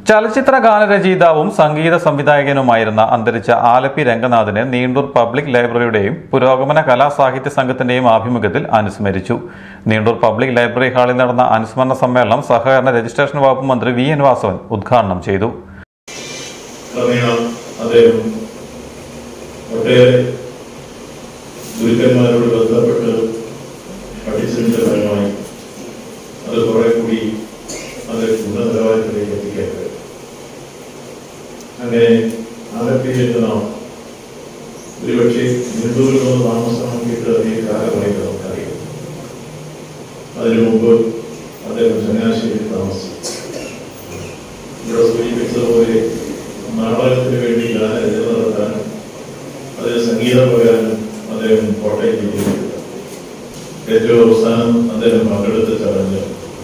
ചലച്ചിത്ര ഗാനരചയിതാവും സംഗീത സംവിധായകനുമായിരുന്ന അന്തരിച്ച ആലപ്പി രംഗനാഥിനെ നീണ്ടൂർ പബ്ലിക് ലൈബ്രറിയുടെയും പുരോഗമന കലാസാഹിത്യ സംഘത്തിന്റെയും ആഭിമുഖ്യത്തിൽ അനുസ്മരിച്ചു നീണ്ടൂർ പബ്ലിക് ലൈബ്രറി ഹാളിൽ നടന്ന അനുസ്മരണ സമ്മേളനം സഹകരണ രജിസ്ട്രേഷൻ വകുപ്പ് മന്ത്രി വി എൻ വാസവൻ ഉദ്ഘാടനം ചെയ്തു ക്രമേണ അദ്ദേഹം ഒട്ടേറെ ഗുരുക്കന്മാരോട് ബന്ധപ്പെട്ട് പഠിച്ചതിന്റെ ഫലമായി അത് കുറെ കൂടി അത് ഉന്നത നിലവാരത്തിലേക്ക് എത്തിക്കാൻ കഴിയും അങ്ങനെ ആലപ്പിയിൽ നാം ഒരുപക്ഷെ നിണ്ടൂരിൽ നിന്ന് താമസമാക്കിയിട്ട് അധിക കാലമായിട്ട് നമുക്കറിയാം അതിനു മുമ്പ് അദ്ദേഹം ചങ്ങനാശ്ശേരിയിൽ താമസിച്ചു ഇവിടെ സൂചിപ്പിച്ചതുപോലെ നാടകത്തിന് വേണ്ടി ഗാനരചന നടത്താനും അതിന് സംഗീതം പകരാനും അദ്ദേഹം കോട്ടയം ജില്ലയിലെത്തി ഏറ്റവും അവസാനം അദ്ദേഹം പങ്കെടുത്ത ചടങ്ങ്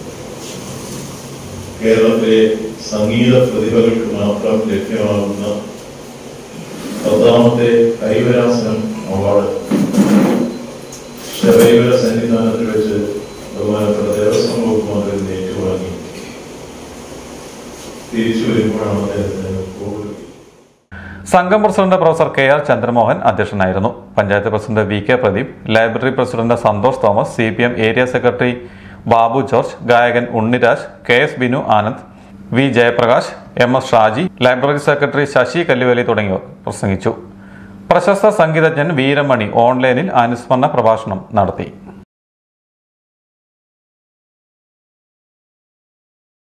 കേരളത്തിലെ സംഗീത പ്രതിഭകൾക്ക് മാത്രം ലഭ്യമാകുന്ന പത്താമത്തെ കൈവരാസനം അവാർഡ് ശബരിമല സന്നിധാനത്തിൽ വെച്ച് ബഹുമാനപ്പെട്ട ദേവസ്വം വകുപ്പ് മന്ത്രി ഏറ്റുവാങ്ങി തിരിച്ചു വരുമ്പോഴാണ് അദ്ദേഹത്തിന് കോവിഡ് സംഘം president professor K R Chandramohan അധ്യക്ഷനായിരുന്നു panchayat president V K Pradeep library president Santhosh Thomas C P M area secretary Babu George ഗായകൻ Unniraj K S Binu Anand V Jayaprakash M S Shaji library secretary Sasi Kalluveli തുടങ്ങിയവർ പ്രസംഗിച്ചു പ്രശസ്ത സംഗീതജ്ഞൻ വീരമണി ഓൺലൈനിൽ അനുസ്മരണ പ്രഭാഷണം നടത്തി